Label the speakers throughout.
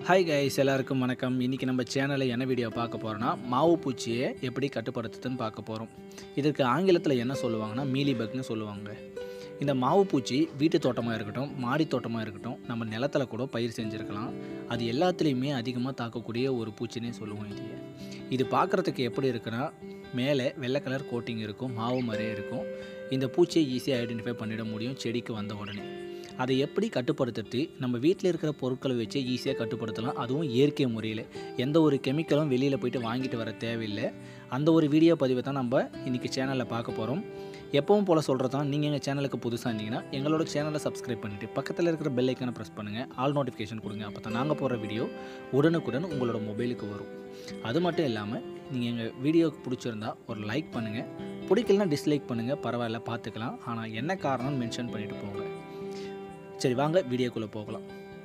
Speaker 1: hi guys எல்லாருக்கும் வணக்கம் இன்றைக்கி நம்ம சேனலில் என்ன வீடியோ பார்க்க போகிறோன்னா மாவு பூச்சியை எப்படி கட்டுப்படுத்துதுன்னு பார்க்க போகிறோம் இதற்கு ஆங்கிலத்தில் என்ன சொல்லுவாங்கன்னா மீலி பக்னு சொல்லுவாங்க இந்த மாவு பூச்சி வீட்டு தோட்டமாக இருக்கட்டும் மாடி தோட்டமாக இருக்கட்டும் நம்ம நிலத்துல கூட பயிர் செஞ்சுருக்கலாம் அது எல்லாத்துலேயுமே அதிகமாக தாக்கக்கூடிய ஒரு பூச்சினே சொல்லுவோம் இது இது பார்க்குறதுக்கு எப்படி இருக்குன்னா மேலே வெள்ளை கலர் கோட்டிங் இருக்கும் மாவு மாதிரியே இருக்கும் இந்த பூச்சியை ஈஸியாக ஐடென்டிஃபை பண்ணிட முடியும் செடிக்கு வந்த உடனே அதை எப்படி கட்டுப்படுத்துறது நம்ம வீட்டில் இருக்கிற பொருட்களை வச்சு ஈஸியாக கட்டுப்படுத்தலாம் அதுவும் இயற்கை முறையில் எந்த ஒரு கெமிக்கலும் வெளியில் போயிட்டு வாங்கிட்டு வர தேவையில்லை அந்த ஒரு வீடியோ பதிவை தான் நம்ம இன்றைக்கி சேனலில் பார்க்க போகிறோம் எப்பவும் போல் சொல்கிறது தான் நீங்கள் எங்கள் சேனலுக்கு புதுசாக இருந்தீங்கன்னா எங்களோட சேனலை சப்ஸ்கிரைப் பண்ணிவிட்டு பக்கத்தில் இருக்கிற பெல் ஐக்கனை ப்ரெஸ் பண்ணுங்கள் ஆல் நோட்டிஃபிகேஷன் கொடுங்க அப்போ தான் நாங்கள் போடுற வீடியோ உடனுக்குடன் உங்களோட மொபைலுக்கு வரும் அது மட்டும் இல்லாமல் நீங்கள் எங்கள் வீடியோவுக்கு பிடிச்சிருந்தா ஒரு லைக் பண்ணுங்கள் பிடிக்கலனா டிஸ்லைக் பண்ணுங்கள் பரவாயில்ல பார்த்துக்கலாம் ஆனால் என்ன காரணம்னு மென்ஷன் பண்ணிட்டு போங்க சரி வாங்க வீடியோக்குள்ளே போகலாம்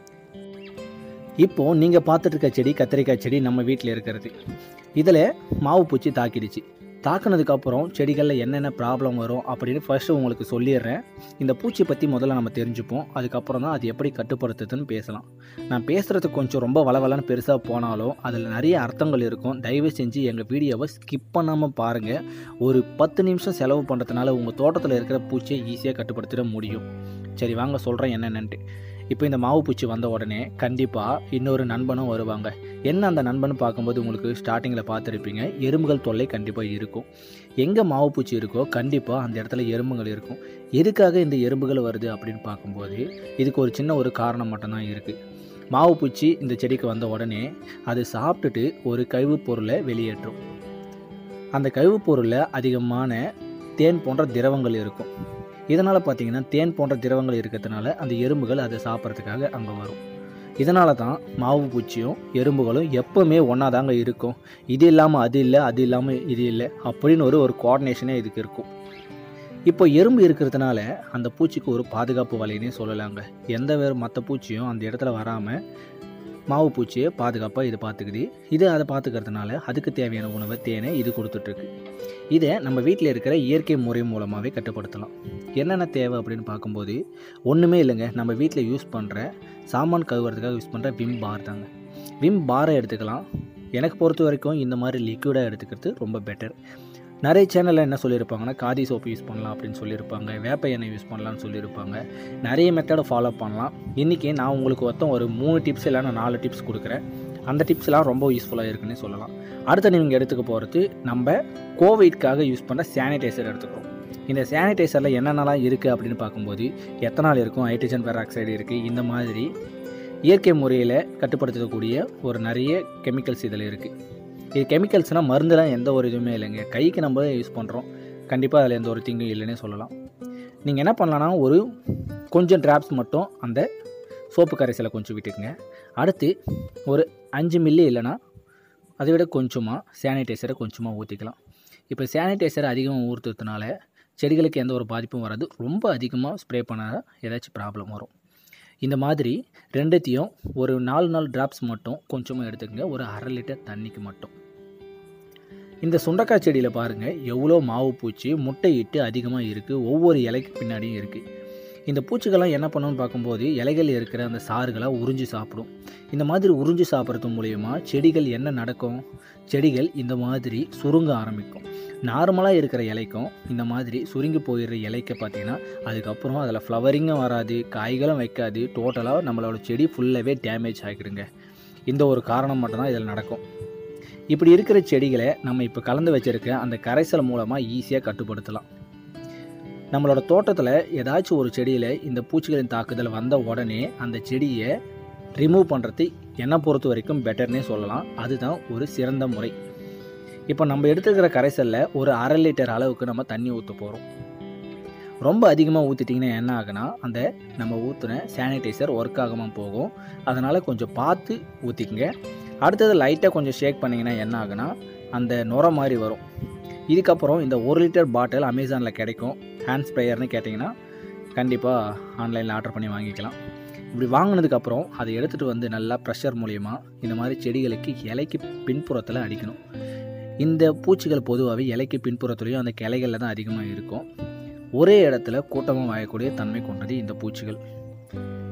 Speaker 1: இப்போது நீங்கள் பார்த்துட்டு இருக்க செடி கத்திரிக்காய் செடி நம்ம வீட்டில் இருக்கிறது இதில் மாவு பூச்சி தாக்கிடுச்சு தாக்குனதுக்கப்புறம் செடிகளில் என்னென்ன ப்ராப்ளம் வரும் அப்படின்னு ஃபர்ஸ்ட்டு உங்களுக்கு சொல்லிடுறேன் இந்த பூச்சி பற்றி முதல்ல நம்ம தெரிஞ்சுப்போம் அதுக்கப்புறம் தான் அது எப்படி கட்டுப்படுத்துதுன்னு பேசலாம் நான் பேசுகிறதுக்கு கொஞ்சம் ரொம்ப வளவலன்னு பெருசாக போனாலும் அதில் நிறைய அர்த்தங்கள் இருக்கும் தயவு செஞ்சு எங்கள் வீடியோவை ஸ்கிப் பண்ணாமல் பாருங்கள் ஒரு பத்து நிமிஷம் செலவு பண்ணுறதுனால உங்கள் தோட்டத்தில் இருக்கிற பூச்சியை ஈஸியாக கட்டுப்படுத்திட முடியும் சரி வாங்க சொல்கிறேன் என்னென்னன்ட்டு இப்போ இந்த மாவு பூச்சி வந்த உடனே கண்டிப்பாக இன்னொரு நண்பனும் வருவாங்க என்ன அந்த நண்பன் பார்க்கும்போது உங்களுக்கு ஸ்டார்டிங்கில் பார்த்துருப்பீங்க எறும்புகள் தொல்லை கண்டிப்பாக இருக்கும் எங்கே மாவு பூச்சி இருக்கோ கண்டிப்பாக அந்த இடத்துல எறும்புகள் இருக்கும் எதுக்காக இந்த எறும்புகள் வருது அப்படின்னு பார்க்கும்போது இதுக்கு ஒரு சின்ன ஒரு காரணம் மட்டும்தான் இருக்குது மாவு பூச்சி இந்த செடிக்கு வந்த உடனே அது சாப்பிட்டுட்டு ஒரு கழிவுப் பொருளை வெளியேற்றும் அந்த கழிவுப் பொருளில் அதிகமான தேன் போன்ற திரவங்கள் இருக்கும் இதனால் பார்த்தீங்கன்னா தேன் போன்ற திரவங்கள் இருக்கிறதுனால அந்த எறும்புகள் அதை சாப்பிட்றதுக்காக அங்கே வரும் இதனால தான் மாவு பூச்சியும் எறும்புகளும் எப்போவுமே ஒன்றா தாங்க இருக்கும் இது இல்லாமல் அது இல்லை அது இல்லாமல் இது இல்லை அப்படின்னு ஒரு ஒரு கோஆர்டினேஷனே இதுக்கு இருக்கும் இப்போ எறும்பு இருக்கிறதுனால அந்த பூச்சிக்கு ஒரு பாதுகாப்பு வலைன்னே சொல்லலாங்க எந்த வேறு மற்ற பூச்சியும் அந்த இடத்துல வராமல் மாவு பூச்சியை பாதுகாப்பாக இது பார்த்துக்குது இது அதை பார்த்துக்கிறதுனால அதுக்கு தேவையான உணவை தேனை இது கொடுத்துட்ருக்கு இதை நம்ம வீட்டில் இருக்கிற இயற்கை முறை மூலமாகவே கட்டுப்படுத்தலாம் என்னென்ன தேவை அப்படின்னு பார்க்கும்போது ஒன்றுமே இல்லைங்க நம்ம வீட்டில் யூஸ் பண்ணுற சாமான் கழுவுறதுக்காக யூஸ் பண்ணுற விம் பார் தாங்க விம் பாரை எடுத்துக்கலாம் எனக்கு பொறுத்த வரைக்கும் இந்த மாதிரி லிக்விடாக எடுத்துக்கிறது ரொம்ப பெட்டர் நிறைய சேனலில் என்ன சொல்லியிருப்பாங்கன்னா காதி சோப்பு யூஸ் பண்ணலாம் அப்படின்னு சொல்லியிருப்பாங்க வேப்ப எண்ணெய் யூஸ் பண்ணலாம்னு சொல்லியிருப்பாங்க நிறைய மெத்தடை ஃபாலோ பண்ணலாம் இன்றைக்கி நான் உங்களுக்கு மொத்தம் ஒரு மூணு டிப்ஸ் இல்லைன்னா நாலு டிப்ஸ் கொடுக்குறேன் அந்த டிப்ஸ்லாம் ரொம்ப யூஸ்ஃபுல்லாக இருக்குன்னு சொல்லலாம் அடுத்து நீங்கள் எடுத்துக்க போகிறது நம்ம கோவிட்காக யூஸ் பண்ணுற சானிடைசர் எடுத்துக்கிறோம் இந்த சானிடைசரில் என்னென்னலாம் இருக்குது அப்படின்னு பார்க்கும்போது எத்தனால் இருக்கும் ஹைட்ரஜன் பெராக்சைடு இருக்குது இந்த மாதிரி இயற்கை முறையில் கட்டுப்படுத்தக்கூடிய ஒரு நிறைய கெமிக்கல்ஸ் இதில் இருக்குது இது கெமிக்கல்ஸ்னால் மருந்துலாம் எந்த ஒரு இதுவுமே இல்லைங்க கைக்கு நம்ம யூஸ் பண்ணுறோம் கண்டிப்பாக அதில் எந்த ஒரு தீங்கும் இல்லைன்னே சொல்லலாம் நீங்கள் என்ன பண்ணலான்னா ஒரு கொஞ்சம் ட்ராப்ஸ் மட்டும் அந்த சோப்பு கரைசலை கொஞ்சம் விட்டுக்குங்க அடுத்து ஒரு அஞ்சு மில்லி இல்லைன்னா அதை விட கொஞ்சமாக சானிடைசரை கொஞ்சமாக ஊற்றிக்கலாம் இப்போ சானிடைசரை அதிகமாக ஊற்றுறதுனால செடிகளுக்கு எந்த ஒரு பாதிப்பும் வராது ரொம்ப அதிகமாக ஸ்ப்ரே பண்ணால் ஏதாச்சும் ப்ராப்ளம் வரும் இந்த மாதிரி ரெண்டுத்தையும் ஒரு நாலு நாலு ட்ராப்ஸ் மட்டும் கொஞ்சமாக எடுத்துக்கங்க ஒரு அரை லிட்டர் தண்ணிக்கு மட்டும் இந்த சுண்டக்காய் செடியில் பாருங்கள் எவ்வளோ மாவு பூச்சி முட்டையிட்டு அதிகமாக இருக்குது ஒவ்வொரு இலைக்கு பின்னாடியும் இருக்குது இந்த பூச்சிகள்லாம் என்ன பண்ணுன்னு பார்க்கும்போது இலைகள் இருக்கிற அந்த சாறுகளை உறிஞ்சி சாப்பிடும் இந்த மாதிரி உறிஞ்சி சாப்பிட்றது மூலயமா செடிகள் என்ன நடக்கும் செடிகள் இந்த மாதிரி சுருங்க ஆரம்பிக்கும் நார்மலாக இருக்கிற இலைக்கும் இந்த மாதிரி சுருங்கி போயிடுற இலைக்க பார்த்தீங்கன்னா அதுக்கப்புறம் அதில் ஃப்ளவரிங்கும் வராது காய்களும் வைக்காது டோட்டலாக நம்மளோட செடி ஃபுல்லாகவே டேமேஜ் ஆகிடுங்க இந்த ஒரு காரணம் மட்டும்தான் இதில் நடக்கும் இப்படி இருக்கிற செடிகளை நம்ம இப்போ கலந்து வச்சுருக்க அந்த கரைசல் மூலமாக ஈஸியாக கட்டுப்படுத்தலாம் நம்மளோட தோட்டத்தில் ஏதாச்சும் ஒரு செடியில் இந்த பூச்சிகளின் தாக்குதல் வந்த உடனே அந்த செடியை ரிமூவ் பண்ணுறது என்னை பொறுத்த வரைக்கும் பெட்டர்னே சொல்லலாம் அதுதான் ஒரு சிறந்த முறை இப்போ நம்ம எடுத்துக்கிற கரைசலில் ஒரு அரை லிட்டர் அளவுக்கு நம்ம தண்ணி ஊற்ற போகிறோம் ரொம்ப அதிகமாக ஊற்றிட்டிங்கன்னா என்ன ஆகுனா அந்த நம்ம ஊற்றின சானிடைசர் ஒர்க் ஆகாமல் போகும் அதனால் கொஞ்சம் பார்த்து ஊற்றிக்குங்க அடுத்தது லைட்டாக கொஞ்சம் ஷேக் பண்ணிங்கன்னா என்ன ஆகுனா அந்த நுர மாதிரி வரும் இதுக்கப்புறம் இந்த ஒரு லிட்டர் பாட்டில் அமேசானில் கிடைக்கும் ஹேண்ட் ஸ்ப்ரேயர்னு கேட்டிங்கன்னா கண்டிப்பாக ஆன்லைனில் ஆர்டர் பண்ணி வாங்கிக்கலாம் இப்படி வாங்கினதுக்கப்புறம் அதை எடுத்துகிட்டு வந்து நல்லா ப்ரெஷர் மூலயமா இந்த மாதிரி செடிகளுக்கு இலைக்கு பின்புறத்தில் அடிக்கணும் இந்த பூச்சிகள் பொதுவாகவே இலைக்கு பின்புறத்துலேயும் அந்த கிளைகளில் தான் அதிகமாக இருக்கும் ஒரே இடத்துல கூட்டமாக வாழக்கூடிய தன்மை கொண்டது இந்த பூச்சிகள்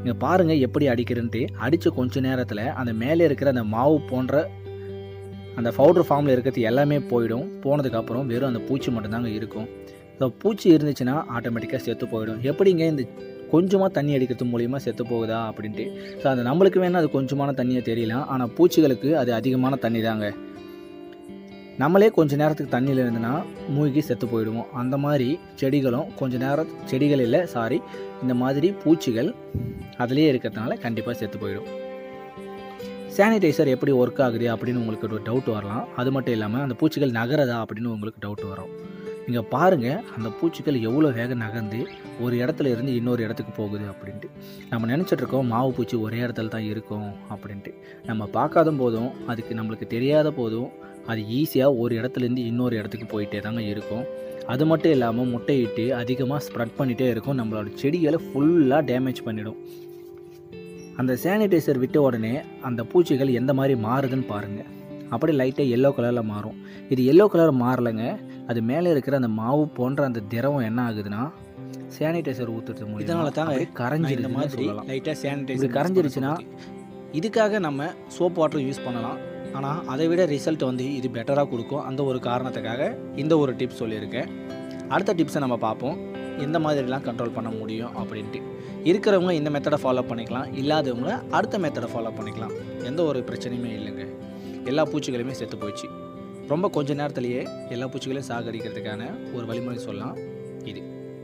Speaker 1: இங்கே பாருங்கள் எப்படி அடிக்கிறேன்ட்டு அடித்த கொஞ்ச நேரத்தில் அந்த மேலே இருக்கிற அந்த மாவு போன்ற அந்த பவுடர் ஃபார்மில் இருக்கிறது எல்லாமே போயிடும் போனதுக்கப்புறம் வெறும் அந்த பூச்சி மட்டும்தாங்க இருக்கும் ஸோ பூச்சி இருந்துச்சுன்னா ஆட்டோமேட்டிக்காக செத்து போயிடும் எப்படிங்க இந்த கொஞ்சமாக தண்ணி அடிக்கிறது மூலியமாக செத்து போகுதா அப்படின்ட்டு ஸோ அது நம்மளுக்கு வேணால் அது கொஞ்சமான தண்ணியை தெரியலாம் ஆனால் பூச்சிகளுக்கு அது அதிகமான தண்ணி தாங்க நம்மளே கொஞ்ச நேரத்துக்கு தண்ணியில் இருந்துன்னா மூழ்கி செத்து போயிடுவோம் அந்த மாதிரி செடிகளும் கொஞ்ச நேரம் செடிகள் இல்லை சாரி இந்த மாதிரி பூச்சிகள் அதிலே இருக்கிறதுனால கண்டிப்பாக செத்து போயிடும் சானிடைசர் எப்படி ஒர்க் ஆகுது அப்படின்னு உங்களுக்கு ஒரு டவுட் வரலாம் அது மட்டும் இல்லாமல் அந்த பூச்சிகள் நகரதா அப்படின்னு உங்களுக்கு டவுட் வரும் நீங்கள் பாருங்கள் அந்த பூச்சிகள் எவ்வளோ வேகம் நகர்ந்து ஒரு இடத்துல இருந்து இன்னொரு இடத்துக்கு போகுது அப்படின்ட்டு நம்ம நினச்சிட்டு இருக்கோம் மாவு பூச்சி ஒரே இடத்துல தான் இருக்கும் அப்படின்ட்டு நம்ம பார்க்காத போதும் அதுக்கு நம்மளுக்கு தெரியாத போதும் அது ஈஸியாக ஒரு இடத்துலேருந்து இன்னொரு இடத்துக்கு போயிட்டே தாங்க இருக்கும் அது மட்டும் இல்லாமல் முட்டையிட்டு அதிகமாக ஸ்ப்ரெட் பண்ணிகிட்டே இருக்கும் நம்மளோட செடிகளை ஃபுல்லாக டேமேஜ் பண்ணிடும் அந்த சானிடைசர் விட்ட உடனே அந்த பூச்சிகள் எந்த மாதிரி மாறுதுன்னு பாருங்கள் அப்படியே லைட்டாக எல்லோ கலரில் மாறும் இது எல்லோ கலர் மாறலைங்க அது மேலே இருக்கிற அந்த மாவு போன்ற அந்த திரவம் என்ன ஆகுதுன்னா சானிடைசர் ஊற்றுறது மூலியம்
Speaker 2: இதனால தாங்க
Speaker 1: கரைஞ்சி
Speaker 2: இந்த மாதிரி லைட்டாக
Speaker 1: இப்படி
Speaker 2: சானிடைசர்
Speaker 1: கரைஞ்சிருச்சுன்னா இதுக்காக நம்ம சோப் வாட்டர் யூஸ் பண்ணலாம் ஆனால் அதை விட ரிசல்ட் வந்து இது பெட்டராக கொடுக்கும் அந்த ஒரு காரணத்துக்காக இந்த ஒரு டிப்ஸ் சொல்லியிருக்கேன் அடுத்த டிப்ஸை நம்ம பார்ப்போம் எந்த மாதிரிலாம் கண்ட்ரோல் பண்ண முடியும் அப்படின்ட்டு இருக்கிறவங்க இந்த மெத்தடை ஃபாலோ பண்ணிக்கலாம் இல்லாதவங்க அடுத்த மெத்தடை ஃபாலோ பண்ணிக்கலாம் எந்த ஒரு பிரச்சனையுமே இல்லைங்க எல்லா பூச்சிகளுமே செத்து போயிடுச்சு ரொம்ப கொஞ்ச நேரத்திலேயே எல்லா பூச்சிகளையும் சாகடிக்கிறதுக்கான ஒரு வழிமுறை சொல்லலாம் இது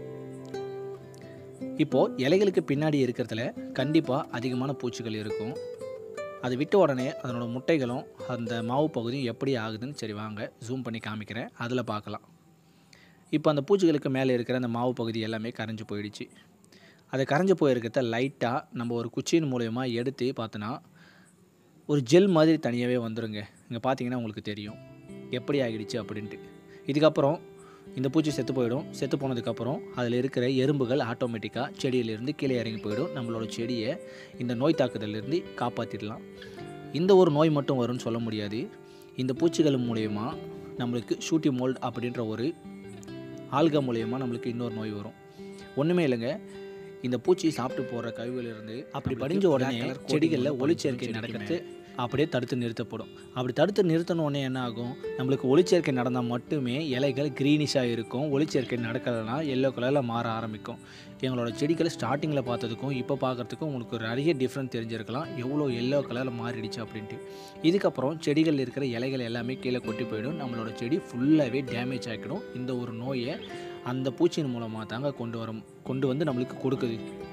Speaker 1: இப்போது இலைகளுக்கு பின்னாடி இருக்கிறதுல கண்டிப்பாக அதிகமான பூச்சிகள் இருக்கும் அது விட்ட உடனே அதனோட முட்டைகளும் அந்த மாவு பகுதியும் எப்படி ஆகுதுன்னு சரி வாங்க ஜூம் பண்ணி காமிக்கிறேன் அதில் பார்க்கலாம் இப்போ அந்த பூச்சிகளுக்கு மேலே இருக்கிற அந்த மாவு பகுதி எல்லாமே கரைஞ்சு போயிடுச்சு அது கரைஞ்சு போயிருக்கிறத லைட்டாக நம்ம ஒரு குச்சியின் மூலயமா எடுத்து பார்த்தோன்னா ஒரு ஜெல் மாதிரி தனியாகவே வந்துருங்க இங்கே பார்த்தீங்கன்னா உங்களுக்கு தெரியும் எப்படி ஆகிடுச்சு அப்படின்ட்டு இதுக்கப்புறம் இந்த பூச்சி செத்து போயிடும் செத்து போனதுக்கப்புறம் அதில் இருக்கிற எறும்புகள் ஆட்டோமேட்டிக்காக செடியிலிருந்து கீழே இறங்கி போயிடும் நம்மளோட செடியை இந்த நோய் தாக்குதலிருந்து காப்பாற்றிடலாம் இந்த ஒரு நோய் மட்டும் வரும்னு சொல்ல முடியாது இந்த பூச்சிகள் மூலயமா நம்மளுக்கு ஷூட்டி மோல்ட் அப்படின்ற ஒரு ஆல்கா மூலயமா நம்மளுக்கு இன்னொரு நோய் வரும் ஒன்றுமே இல்லைங்க இந்த பூச்சி சாப்பிட்டு போகிற கழிவுகளிலிருந்து அப்படி படிஞ்ச உடனே செடிகளில் ஒளிச்சேர்க்கை நடக்கிறது அப்படியே தடுத்து நிறுத்தப்படும் அப்படி தடுத்து நிறுத்தின உடனே என்ன ஆகும் நம்மளுக்கு ஒளிச்சேர்க்கை நடந்தால் மட்டுமே இலைகள் க்ரீனிஷாக இருக்கும் ஒளிச்சேர்க்கை நடக்கலைன்னா எல்லோ கலரில் மாற ஆரம்பிக்கும் எங்களோட செடிகளை ஸ்டார்டிங்கில் பார்த்ததுக்கும் இப்போ பார்க்குறதுக்கும் உங்களுக்கு ஒரு நிறைய டிஃப்ரெண்ட் தெரிஞ்சிருக்கலாம் எவ்வளோ எல்லோ கலரில் மாறிடுச்சு அப்படின்ட்டு இதுக்கப்புறம் செடிகளில் இருக்கிற இலைகள் எல்லாமே கீழே கொட்டி போயிடும் நம்மளோட செடி ஃபுல்லாகவே டேமேஜ் ஆகிடும் இந்த ஒரு நோயை அந்த பூச்சியின் மூலமாக தாங்க கொண்டு வர கொண்டு வந்து நம்மளுக்கு கொடுக்குது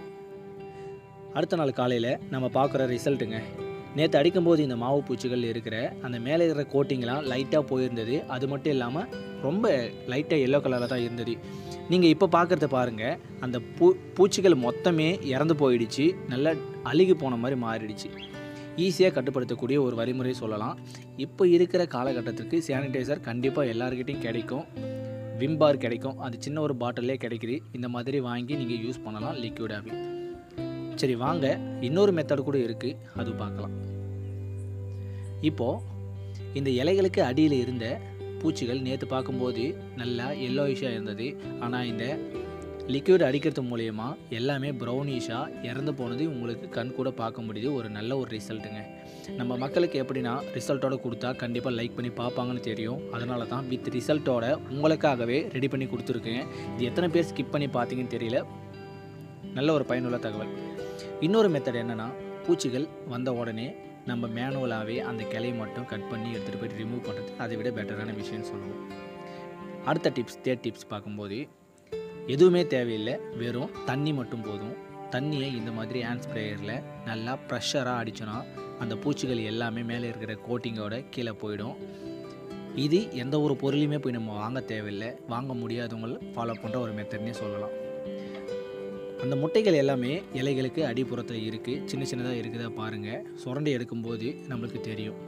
Speaker 1: அடுத்த நாள் காலையில் நம்ம பார்க்குற ரிசல்ட்டுங்க நேற்று அடிக்கும்போது இந்த மாவு பூச்சிகள் இருக்கிற அந்த மேலே இருக்கிற கோட்டிங்லாம் லைட்டாக போயிருந்தது அது மட்டும் இல்லாமல் ரொம்ப லைட்டாக எல்லோ கலரில் தான் இருந்தது நீங்கள் இப்போ பார்க்குறத பாருங்கள் அந்த பூ பூச்சிகள் மொத்தமே இறந்து போயிடுச்சு நல்லா அழுகி போன மாதிரி மாறிடுச்சு ஈஸியாக கட்டுப்படுத்தக்கூடிய ஒரு வழிமுறை சொல்லலாம் இப்போ இருக்கிற காலகட்டத்திற்கு சானிடைசர் கண்டிப்பாக எல்லாருக்கிட்டையும் கிடைக்கும் விம் பார் கிடைக்கும் அது சின்ன ஒரு பாட்டிலே கிடைக்குது இந்த மாதிரி வாங்கி நீங்கள் யூஸ் பண்ணலாம் லிக்விடாகவே சரி வாங்க இன்னொரு மெத்தட் கூட இருக்குது அது பார்க்கலாம் இப்போது இந்த இலைகளுக்கு அடியில் இருந்த பூச்சிகள் நேற்று பார்க்கும்போது நல்லா எல்லோயிஷாக இருந்தது ஆனால் இந்த லிக்விட் அடிக்கிறது மூலயமா எல்லாமே ப்ரௌனிஷாக இறந்து போனது உங்களுக்கு கண் கூட பார்க்க முடியுது ஒரு நல்ல ஒரு ரிசல்ட்டுங்க நம்ம மக்களுக்கு எப்படின்னா ரிசல்ட்டோட கொடுத்தா கண்டிப்பாக லைக் பண்ணி பார்ப்பாங்கன்னு தெரியும் அதனால தான் வித் ரிசல்ட்டோட உங்களுக்காகவே ரெடி பண்ணி கொடுத்துருக்கேன் இது எத்தனை பேர் ஸ்கிப் பண்ணி பார்த்தீங்கன்னு தெரியல நல்ல ஒரு பயனுள்ள தகவல் இன்னொரு மெத்தட் என்னென்னா பூச்சிகள் வந்த உடனே நம்ம மேனுவலாகவே அந்த கிளையை மட்டும் கட் பண்ணி எடுத்துகிட்டு போயிட்டு ரிமூவ் பண்ணுறது அதை விட பெட்டரான விஷயம்னு சொல்லுவோம் அடுத்த டிப்ஸ் தேர்ட் டிப்ஸ் பார்க்கும்போது எதுவுமே தேவையில்லை வெறும் தண்ணி மட்டும் போதும் தண்ணியை இந்த மாதிரி ஹேண்ட் ஸ்ப்ரேயரில் நல்லா ப்ரெஷராக அடிச்சோன்னா அந்த பூச்சிகள் எல்லாமே மேலே இருக்கிற கோட்டிங்கோட கீழே போயிடும் இது எந்த ஒரு பொருளையுமே போய் நம்ம வாங்க தேவையில்லை வாங்க முடியாதவங்க ஃபாலோ பண்ணுற ஒரு மெத்தட்னே சொல்லலாம் அந்த முட்டைகள் எல்லாமே இலைகளுக்கு அடிப்புறத்தில் இருக்குது சின்ன சின்னதாக இருக்குதா பாருங்கள் சுரண்டி எடுக்கும்போது நம்மளுக்கு தெரியும்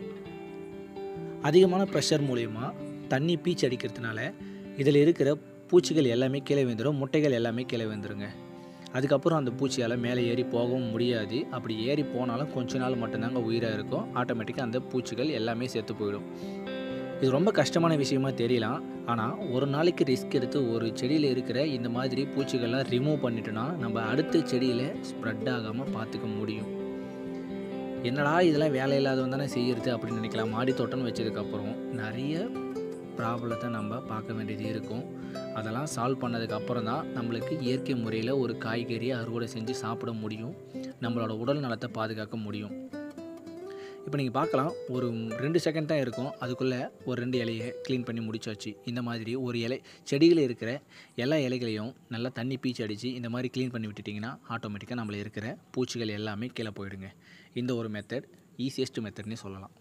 Speaker 1: அதிகமான ப்ரெஷர் மூலயமா தண்ணி பீச்சு அடிக்கிறதுனால இதில் இருக்கிற பூச்சிகள் எல்லாமே கீழே வந்துடும் முட்டைகள் எல்லாமே கீழே வந்துருங்க அதுக்கப்புறம் அந்த பூச்சியால் மேலே ஏறி போகவும் முடியாது அப்படி ஏறி போனாலும் கொஞ்ச நாள் மட்டும்தாங்க உயிராக இருக்கும் ஆட்டோமேட்டிக்காக அந்த பூச்சிகள் எல்லாமே செத்து போயிடும் இது ரொம்ப கஷ்டமான விஷயமா தெரியலாம் ஆனால் ஒரு நாளைக்கு ரிஸ்க் எடுத்து ஒரு செடியில் இருக்கிற இந்த மாதிரி பூச்சிகள்லாம் ரிமூவ் பண்ணிட்டோன்னா நம்ம அடுத்த செடியில் ஸ்ப்ரெட் ஆகாமல் பார்த்துக்க முடியும் என்னடா இதெல்லாம் வேலை இல்லாதவன் தானே செய்கிறது அப்படின்னு நினைக்கலாம் மாடி தோட்டம்னு வச்சதுக்கப்புறம் நிறைய ப்ராப்ளத்தை நம்ம பார்க்க வேண்டியது இருக்கும் அதெல்லாம் சால்வ் பண்ணதுக்கு அப்புறம் தான் நம்மளுக்கு இயற்கை முறையில் ஒரு காய்கறியை அறுவடை செஞ்சு சாப்பிட முடியும் நம்மளோட உடல் நலத்தை பாதுகாக்க முடியும் இப்போ நீங்கள் பார்க்கலாம் ஒரு ரெண்டு செகண்ட் தான் இருக்கும் அதுக்குள்ளே ஒரு ரெண்டு இலையை க்ளீன் பண்ணி முடிச்சாச்சு இந்த மாதிரி ஒரு இலை செடியில் இருக்கிற எல்லா இலைகளையும் நல்லா தண்ணி பீச்சு அடித்து இந்த மாதிரி க்ளீன் பண்ணி விட்டுட்டிங்கன்னா ஆட்டோமேட்டிக்காக நம்மள இருக்கிற பூச்சிகள் எல்லாமே கீழே போயிடுங்க இந்த ஒரு மெத்தட் ஈஸியஸ்ட் மெத்தட்னே சொல்லலாம்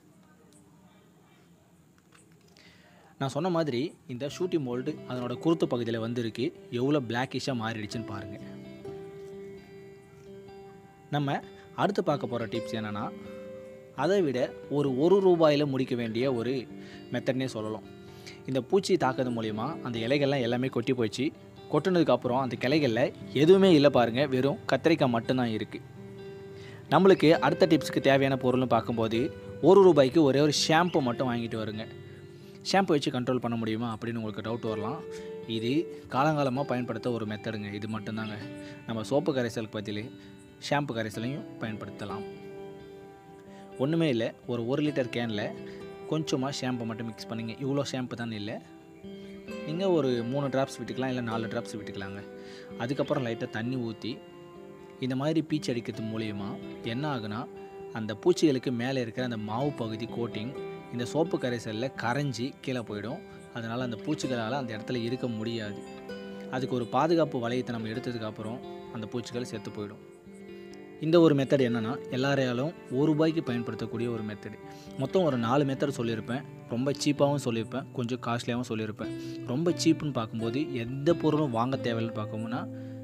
Speaker 1: நான் சொன்ன மாதிரி இந்த ஷூட்டி மோல்டு அதனோட குருத்து பகுதியில் வந்திருக்கு எவ்வளோ பிளாக்கிஷாக மாறிடுச்சுன்னு பாருங்கள் நம்ம அடுத்து பார்க்க போகிற டிப்ஸ் என்னென்னா அதை விட ஒரு ஒரு ரூபாயில் முடிக்க வேண்டிய ஒரு மெத்தட்னே சொல்லலாம் இந்த பூச்சி தாக்குறது மூலிமா அந்த இலைகள்லாம் எல்லாமே கொட்டி போச்சு கொட்டினதுக்கப்புறம் அந்த கிளைகளில் எதுவுமே இல்லை பாருங்கள் வெறும் கத்திரிக்காய் மட்டும்தான் இருக்குது நம்மளுக்கு அடுத்த டிப்ஸுக்கு தேவையான பொருள்னு பார்க்கும்போது ஒரு ரூபாய்க்கு ஒரே ஒரு ஷாம்பு மட்டும் வாங்கிட்டு வருங்க ஷாம்பு வச்சு கண்ட்ரோல் பண்ண முடியுமா அப்படின்னு உங்களுக்கு டவுட் வரலாம் இது காலங்காலமாக பயன்படுத்த ஒரு மெத்தடுங்க இது மட்டும்தாங்க நம்ம சோப்பு கரைசலுக்கு பதில் ஷாம்பு கரைசலையும் பயன்படுத்தலாம் ஒன்றுமே இல்லை ஒரு ஒரு லிட்டர் கேனில் கொஞ்சமாக ஷாம்பை மட்டும் மிக்ஸ் பண்ணுங்க இவ்வளோ ஷாம்பு தான் இல்லை நீங்கள் ஒரு மூணு ட்ராப்ஸ் விட்டுக்கலாம் இல்லை நாலு ட்ராப்ஸ் விட்டுக்கலாங்க அதுக்கப்புறம் லைட்டாக தண்ணி ஊற்றி இந்த மாதிரி பீச்சு அடிக்கிறது மூலயமா என்ன ஆகுனா அந்த பூச்சிகளுக்கு மேலே இருக்கிற அந்த மாவு பகுதி கோட்டிங் இந்த சோப்பு கரைசலில் கரைஞ்சி கீழே போயிடும் அதனால் அந்த பூச்சிகளால் அந்த இடத்துல இருக்க முடியாது அதுக்கு ஒரு பாதுகாப்பு வளையத்தை நம்ம எடுத்ததுக்கப்புறம் அந்த பூச்சிகள் செத்து போயிடும் இந்த ஒரு மெத்தட் என்னென்னா எல்லாரையாலும் ஒரு ரூபாய்க்கு பயன்படுத்தக்கூடிய ஒரு மெத்தடு மொத்தம் ஒரு நாலு மெத்தட் சொல்லியிருப்பேன் ரொம்ப சீப்பாகவும் சொல்லியிருப்பேன் கொஞ்சம் காஸ்ட்லியாகவும் சொல்லியிருப்பேன் ரொம்ப சீப்புன்னு பார்க்கும்போது எந்த பொருளும் வாங்க தேவையில்லைன்னு பார்க்கணும்னா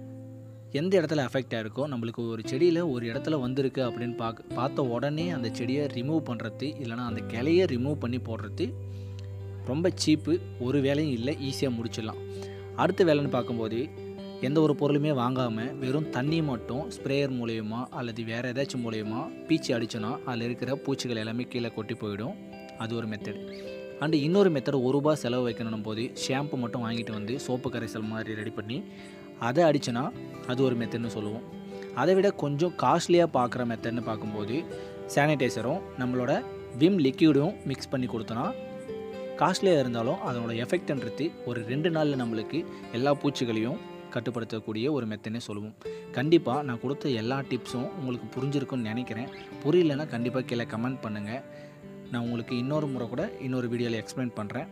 Speaker 1: எந்த இடத்துல அஃபெக்ட் ஆகிருக்கோ நம்மளுக்கு ஒரு செடியில் ஒரு இடத்துல வந்திருக்கு அப்படின்னு பார்க்க பார்த்த உடனே அந்த செடியை ரிமூவ் பண்ணுறது இல்லைனா அந்த கிளையை ரிமூவ் பண்ணி போடுறது ரொம்ப சீப்பு ஒரு வேலையும் இல்லை ஈஸியாக முடிச்சிடலாம் அடுத்த வேலைன்னு பார்க்கும்போது எந்த ஒரு பொருளுமே வாங்காமல் வெறும் தண்ணி மட்டும் ஸ்ப்ரேயர் மூலயமா அல்லது வேறு ஏதாச்சும் மூலயமா பீச்சி அடிச்சோன்னா அதில் இருக்கிற பூச்சிகள் எல்லாமே கீழே கொட்டி போயிடும் அது ஒரு மெத்தட் அண்டு இன்னொரு மெத்தட் ஒரு ரூபா செலவு வைக்கணும் போது ஷாம்பு மட்டும் வாங்கிட்டு வந்து சோப்பு கரைசல் மாதிரி ரெடி பண்ணி அதை அடிச்சோன்னா அது ஒரு மெத்தட்னு சொல்லுவோம் அதை விட கொஞ்சம் காஸ்ட்லியாக பார்க்குற மெத்தட்னு பார்க்கும்போது சானிடைசரும் நம்மளோட விம் லிக்யூடும் மிக்ஸ் பண்ணி கொடுத்தோன்னா காஸ்ட்லியாக இருந்தாலும் அதனோட எஃபெக்ட்ன்றது ஒரு ரெண்டு நாளில் நம்மளுக்கு எல்லா பூச்சிகளையும் கட்டுப்படுத்தக்கூடிய ஒரு மெத்தனே சொல்லுவோம் கண்டிப்பாக நான் கொடுத்த எல்லா டிப்ஸும் உங்களுக்கு புரிஞ்சிருக்குன்னு நினைக்கிறேன் புரியலன்னா கண்டிப்பாக கீழே கமெண்ட் பண்ணுங்கள் நான் உங்களுக்கு இன்னொரு முறை கூட இன்னொரு வீடியோவில் எக்ஸ்பிளைன் பண்ணுறேன்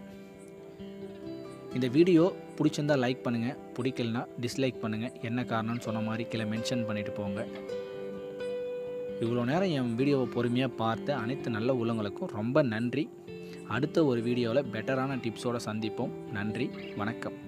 Speaker 1: இந்த வீடியோ பிடிச்சிருந்தா லைக் பண்ணுங்கள் பிடிக்கலனா டிஸ்லைக் பண்ணுங்கள் என்ன காரணம்னு சொன்ன மாதிரி கீழே மென்ஷன் பண்ணிட்டு போங்க இவ்வளோ நேரம் என் வீடியோவை பொறுமையாக பார்த்த அனைத்து நல்ல உள்ளங்களுக்கும் ரொம்ப நன்றி அடுத்த ஒரு வீடியோவில் பெட்டரான டிப்ஸோடு சந்திப்போம் நன்றி வணக்கம்